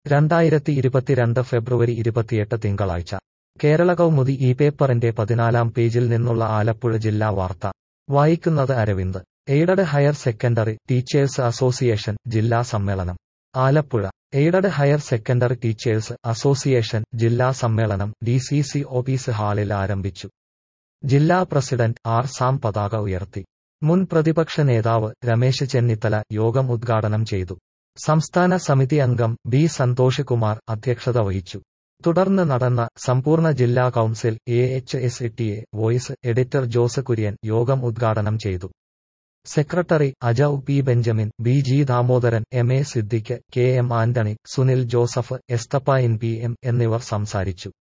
രണ്ടായിരത്തി ഇരുപത്തിരണ്ട് ഫെബ്രുവരി ഇരുപത്തിയെട്ട് തിങ്കളാഴ്ച കേരള കൗമുദി ഈ പേപ്പറിന്റെ പതിനാലാം പേജിൽ നിന്നുള്ള ആലപ്പുഴ ജില്ലാ വാർത്ത വായിക്കുന്നത് Aravind aided higher secondary teachers association ജില്ലാ സമ്മേളനം Alappuzha aided higher secondary teachers association ജില്ലാ സമ്മേളനം ഡി സി സി ഓഫീസ് ഹാളിൽ ആരംഭിച്ചു ജില്ലാ പ്രസിഡന്റ് ആർ സാം പതാക ഉയർത്തി മുൻ പ്രതിപക്ഷ നേതാവ് രമേശ് ചെന്നിത്തല യോഗം ഉദ്ഘാടനം ചെയ്തു സംസ്ഥാന സമിതി അംഗം ബി സന്തോഷ് കുമാർ അധ്യക്ഷത വഹിച്ചു തുടർന്ന് നടന്ന സമ്പൂർണ്ണ ജില്ലാ council A H S T A voice editor Jose Kurian യോഗം ഉദ്ഘാടനം ചെയ്തു സെക്രട്ടറി അജൌ P Benjamin B G Damodaran M A Siddique K M Antony Sunil Joseph Esthappa N P M എന്നിവർ സംസാരിച്ചു